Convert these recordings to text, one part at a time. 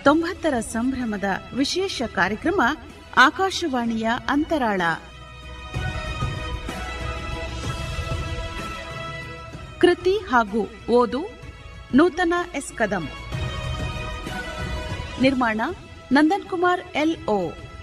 ತೊಂಬತ್ತರ ಸಂಭ್ರಮದ ವಿಶೇಷ ಕಾರ್ಯಕ್ರಮ ಆಕಾಶವಾಣಿಯ ಅಂತರಾಳ ಕೃತಿ ಹಾಗೂ ಓದು ನೂತನ ಎಸ್ ಕದಂ ನಿರ್ಮಾಣ ನಂದನ್ ಕುಮಾರ್ ಎಲ್ಒ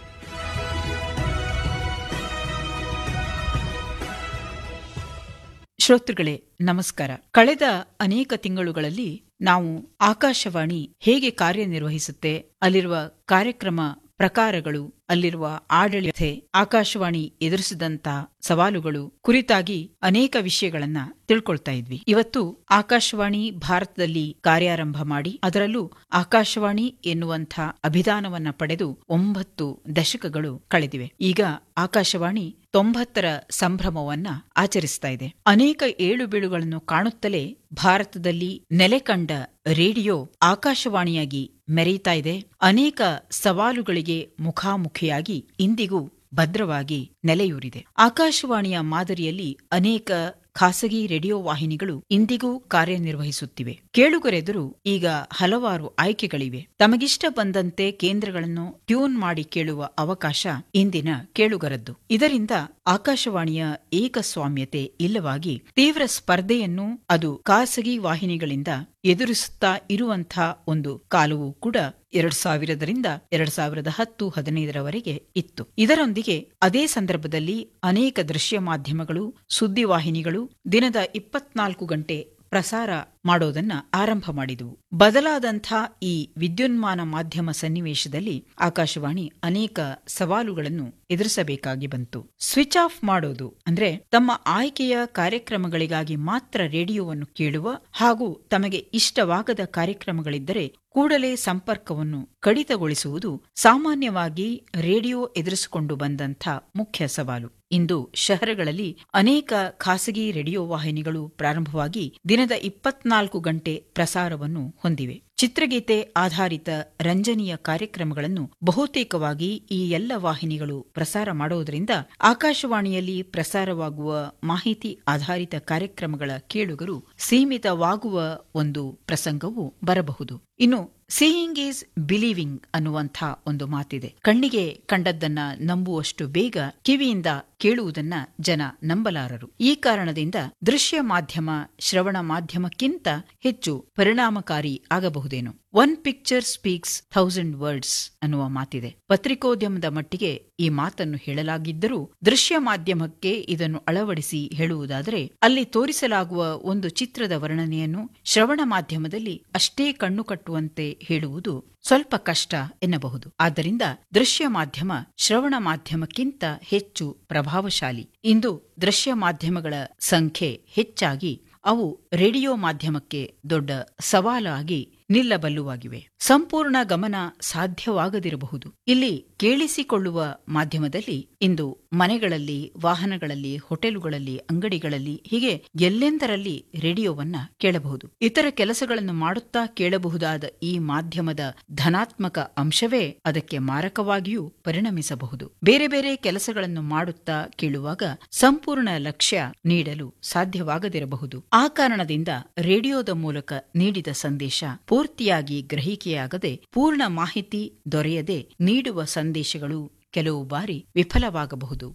ಶ್ರೋತೃಗಳೇ ನಮಸ್ಕಾರ ಕಳೆದ ಅನೇಕ ತಿಂಗಳುಗಳಲ್ಲಿ ನಾವು ಆಕಾಶವಾಣಿ ಹೇಗೆ ಕಾರ್ಯನಿರ್ವಹಿಸುತ್ತೆ ಅಲ್ಲಿರುವ ಕಾರ್ಯಕ್ರಮ ಪ್ರಕಾರಗಳು ಅಲ್ಲಿರುವ ಆಡಳಿತ ಆಕಾಶವಾಣಿ ಎದುರಿಸಿದಂತ ಸವಾಲುಗಳು ಕುರಿತಾಗಿ ಅನೇಕ ವಿಷಯಗಳನ್ನ ತಿಳ್ಕೊಳ್ತಾ ಇದ್ವಿ ಇವತ್ತು ಆಕಾಶವಾಣಿ ಭಾರತದಲ್ಲಿ ಕಾರ್ಯಾರಂಭ ಮಾಡಿ ಅದರಲ್ಲೂ ಆಕಾಶವಾಣಿ ಎನ್ನುವಂಥ ಅಭಿಧಾನವನ್ನ ಪಡೆದು ಒಂಬತ್ತು ದಶಕಗಳು ಕಳೆದಿವೆ ಈಗ ಆಕಾಶವಾಣಿ ತೊಂಬತ್ತರ ಸಂಭ್ರಮವನ್ನ ಆಚರಿಸ್ತಾ ಇದೆ ಅನೇಕ ಏಳು ಬೀಳುಗಳನ್ನು ಕಾಣುತ್ತಲೇ ಭಾರತದಲ್ಲಿ ನೆಲೆ ಕಂಡ ರೇಡಿಯೋ ಆಕಾಶವಾಣಿಯಾಗಿ ಮೆರೆಯುತ್ತಾ ಇದೆ ಅನೇಕ ಸವಾಲುಗಳಿಗೆ ಮುಖಾಮುಖಿಯಾಗಿ ಇಂದಿಗೂ ಭದ್ರವಾಗಿ ನೆಲೆಯೂರಿದೆ ಆಕಾಶವಾಣಿಯ ಮಾದರಿಯಲ್ಲಿ ಅನೇಕ ಖಾಸಗಿ ರೇಡಿಯೋ ವಾಹಿನಿಗಳು ಇಂದಿಗೂ ಕಾರ್ಯನಿರ್ವಹಿಸುತ್ತಿವೆ ಕೇಳುಗರೆದುರು ಈಗ ಹಲವಾರು ಆಯ್ಕೆಗಳಿವೆ ತಮಗಿಷ್ಟ ಬಂದಂತೆ ಕೇಂದ್ರಗಳನ್ನು ಟ್ಯೂನ್ ಮಾಡಿ ಕೇಳುವ ಅವಕಾಶ ಇಂದಿನ ಕೇಳುಗರದ್ದು ಇದರಿಂದ ಆಕಾಶವಾಣಿಯ ಏಕಸ್ವಾಮ್ಯತೆ ಇಲ್ಲವಾಗಿ ತೀವ್ರ ಸ್ಪರ್ಧೆಯನ್ನು ಅದು ಖಾಸಗಿ ವಾಹಿನಿಗಳಿಂದ ಎದುರಿಸುತ್ತಾ ಇರುವಂಥ ಒಂದು ಕಾಲವೂ ಕೂಡ ಎರಡ್ ಸಾವಿರದರಿಂದ ಎರಡ್ ಸಾವಿರದ ಹತ್ತು ಹದಿನೈದರವರೆಗೆ ಇತ್ತು ಇದರೊಂದಿಗೆ ಅದೇ ಸಂದರ್ಭದಲ್ಲಿ ಅನೇಕ ದೃಶ್ಯ ಮಾಧ್ಯಮಗಳು ಸುದ್ದಿವಾಹಿನಿಗಳು ದಿನದ ಇಪ್ಪತ್ನಾಲ್ಕು ಗಂಟೆ ಪ್ರಸಾರ ಮಾಡೋದನ್ನ ಆರಂಭ ಮಾಡಿದವು ಬದಲಾದಂಥ ಈ ವಿದ್ಯುನ್ಮಾನ ಮಾಧ್ಯಮ ಸನ್ನಿವೇಶದಲ್ಲಿ ಆಕಾಶವಾಣಿ ಅನೇಕ ಸವಾಲುಗಳನ್ನು ಎದುರಿಸಬೇಕಾಗಿ ಬಂತು ಸ್ವಿಚ್ ಆಫ್ ಮಾಡೋದು ಅಂದ್ರೆ ತಮ್ಮ ಆಯ್ಕೆಯ ಕಾರ್ಯಕ್ರಮಗಳಿಗಾಗಿ ಮಾತ್ರ ರೇಡಿಯೋವನ್ನು ಕೇಳುವ ಹಾಗೂ ತಮಗೆ ಇಷ್ಟವಾಗದ ಕಾರ್ಯಕ್ರಮಗಳಿದ್ದರೆ ಕೂಡಲೇ ಸಂಪರ್ಕವನ್ನು ಕಡಿತಗೊಳಿಸುವುದು ಸಾಮಾನ್ಯವಾಗಿ ರೇಡಿಯೋ ಎದುರಿಸಿಕೊಂಡು ಬಂದಂಥ ಮುಖ್ಯ ಸವಾಲು ಇಂದು ಶಹರಗಳಲ್ಲಿ ಅನೇಕ ಖಾಸಗಿ ರೇಡಿಯೋ ವಾಹಿನಿಗಳು ಪ್ರಾರಂಭವಾಗಿ ದಿನದ ಇಪ್ಪತ್ನಾಲ್ಕು ಗಂಟೆ ಪ್ರಸಾರವನ್ನು ಹೊಂದಿವೆ ಚಿತ್ರಗೀತೆ ಆಧಾರಿತ ರಂಜನೀಯ ಕಾರ್ಯಕ್ರಮಗಳನ್ನು ಬಹುತೇಕವಾಗಿ ಈ ಎಲ್ಲ ವಾಹಿನಿಗಳು ಪ್ರಸಾರ ಮಾಡುವುದರಿಂದ ಆಕಾಶವಾಣಿಯಲ್ಲಿ ಪ್ರಸಾರವಾಗುವ ಮಾಹಿತಿ ಆಧಾರಿತ ಕಾರ್ಯಕ್ರಮಗಳ ಕೇಳುಗರು ಸೀಮಿತವಾಗುವ ಒಂದು ಪ್ರಸಂಗವು ಬರಬಹುದು ಇನ್ನು ಸೀಯಿಂಗ್ ಈಸ್ ಬಿಲೀವಿಂಗ್ ಅನ್ನುವಂಥ ಒಂದು ಮಾತಿದೆ ಕಣ್ಣಿಗೆ ಕಂಡದ್ದನ್ನ ನಂಬುವಷ್ಟು ಬೇಗ ಕಿವಿಯಿಂದ ಕೇಳುವುದನ್ನ ಜನ ನಂಬಲಾರರು ಈ ಕಾರಣದಿಂದ ದೃಶ್ಯ ಮಾಧ್ಯಮ ಶ್ರವಣ ಮಾಧ್ಯಮಕ್ಕಿಂತ ಹೆಚ್ಚು ಪರಿಣಾಮಕಾರಿ ಆಗಬಹುದೇನು one picture speaks thousand words ಅನ್ನುವ ಮಾತಿದೆ ಪತ್ರಿಕೋದ್ಯಮದ ಮಟ್ಟಿಗೆ ಈ ಮಾತನ್ನು ಹೇಳಲಾಗಿದ್ದರೂ ದೃಶ್ಯ ಮಾಧ್ಯಮಕ್ಕೆ ಇದನ್ನು ಅಳವಡಿಸಿ ಹೇಳುವುದಾದರೆ ಅಲ್ಲಿ ತೋರಿಸಲಾಗುವ ಒಂದು ಚಿತ್ರದ ವರ್ಣನೆಯನ್ನು ಶ್ರವಣ ಮಾಧ್ಯಮದಲ್ಲಿ ಅಷ್ಟೇ ಕಣ್ಣು ಕಟ್ಟುವಂತೆ ಹೇಳುವುದು ಸ್ವಲ್ಪ ಕಷ್ಟ ಎನ್ನಬಹುದು ಆದ್ದರಿಂದ ದೃಶ್ಯ ಮಾಧ್ಯಮ ಶ್ರವಣ ಮಾಧ್ಯಮಕ್ಕಿಂತ ಹೆಚ್ಚು ಪ್ರಭಾವಶಾಲಿ ಇಂದು ದೃಶ್ಯ ಮಾಧ್ಯಮಗಳ ಸಂಖ್ಯೆ ಹೆಚ್ಚಾಗಿ ಅವು ರೇಡಿಯೋ ಮಾಧ್ಯಮಕ್ಕೆ ದೊಡ್ಡ ಸವಾಲಾಗಿ ನಿಲ್ಲಬಲ್ಲುವಾಗಿವೆ ಸಂಪೂರ್ಣ ಗಮನ ಸಾಧ್ಯವಾಗದಿರಬಹುದು ಇಲ್ಲಿ ಕೇಳಿಸಿಕೊಳ್ಳುವ ಮಾಧ್ಯಮದಲ್ಲಿ ಇಂದು ಮನೆಗಳಲ್ಲಿ ವಾಹನಗಳಲ್ಲಿ ಹೋಟೆಲುಗಳಲ್ಲಿ ಅಂಗಡಿಗಳಲ್ಲಿ ಹೀಗೆ ಎಲ್ಲೆಂದರಲ್ಲಿ ರೇಡಿಯೋವನ್ನ ಕೇಳಬಹುದು ಇತರ ಕೆಲಸಗಳನ್ನು ಮಾಡುತ್ತಾ ಕೇಳಬಹುದಾದ ಈ ಮಾಧ್ಯಮದ ಧನಾತ್ಮಕ ಅಂಶವೇ ಅದಕ್ಕೆ ಮಾರಕವಾಗಿಯೂ ಪರಿಣಮಿಸಬಹುದು ಬೇರೆ ಬೇರೆ ಕೆಲಸಗಳನ್ನು ಮಾಡುತ್ತಾ ಕೇಳುವಾಗ ಸಂಪೂರ್ಣ ಲಕ್ಷ್ಯ ನೀಡಲು ಸಾಧ್ಯವಾಗದಿರಬಹುದು ಆ ಕಾರಣದಿಂದ ರೇಡಿಯೋದ ಮೂಲಕ ನೀಡಿದ ಸಂದೇಶ ಪೂರ್ತಿಯಾಗಿ ಗ್ರಹಿಕೆಯಾಗದೆ ಪೂರ್ಣ ಮಾಹಿತಿ ದೊರೆಯದೆ ನೀಡುವ ಸಂದೇಶಗಳು ಕೆಲವು ಬಾರಿ ವಿಫಲವಾಗಬಹುದು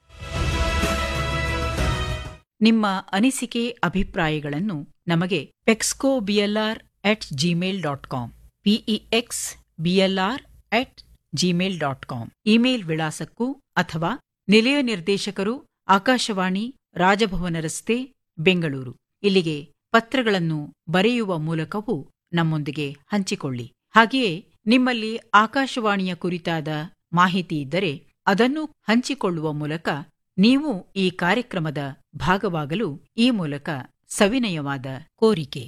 ನಿಮ್ಮ ಅನಿಸಿಕೆ ಅಭಿಪ್ರಾಯಗಳನ್ನು ನಮಗೆ pexco BLR at Gmail dot com P E X BLR at Gmail dot com email ವಿಳಾಸಕ್ಕೂ ಅಥವಾ ನಿಲಯ ನಿರ್ದೇಶಕರು ಆಕಾಶವಾಣಿ ರಾಜಭವನ ರಸ್ತೆ ಬೆಂಗಳೂರು ಇಲ್ಲಿಗೆ ಪತ್ರಗಳನ್ನು ಬರೆಯುವ ಮೂಲಕವೂ ನಮ್ಮೊಂದಿಗೆ ಹಂಚಿಕೊಳ್ಳಿ ಹಾಗೆಯೇ ನಿಮ್ಮಲ್ಲಿ ಆಕಾಶವಾಣಿಯ ಕುರಿತಾದ ಮಾಹಿತಿ ಇದ್ದರೆ ಅದನ್ನು ಹಂಚಿಕೊಳ್ಳುವ ಮೂಲಕ ನೀವು ಈ ಕಾರ್ಯಕ್ರಮದ ಭಾಗವಾಗಲು ಈ ಮೂಲಕ ಸವಿನಯವಾದ ಕೋರಿಕೆ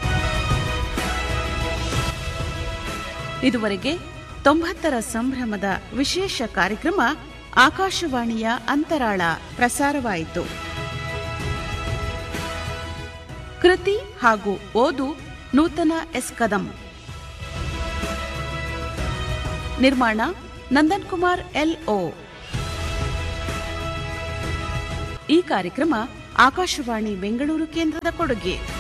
ಇದುವರೆಗೆ ತೊಂಬತ್ತರ ಸಂಭ್ರಮದ ವಿಶೇಷ ಕಾರ್ಯಕ್ರಮ ಆಕಾಶವಾಣಿಯ ಅಂತರಾಳ ಪ್ರಸಾರವಾಯಿತು ಕೃತಿ ಹಾಗೂ ಓದು ನೂತನ ಎಸ್ ಕದಂ ನಿರ್ಮಾಣ ನಂದನ್ ಕುಮಾರ್ ಎಲ್ಒ ಈ ಕಾರ್ಯಕ್ರಮ ಆಕಾಶವಾಣಿ ಬೆಂಗಳೂರು ಕೇಂದ್ರದ ಕೊಡುಗೆ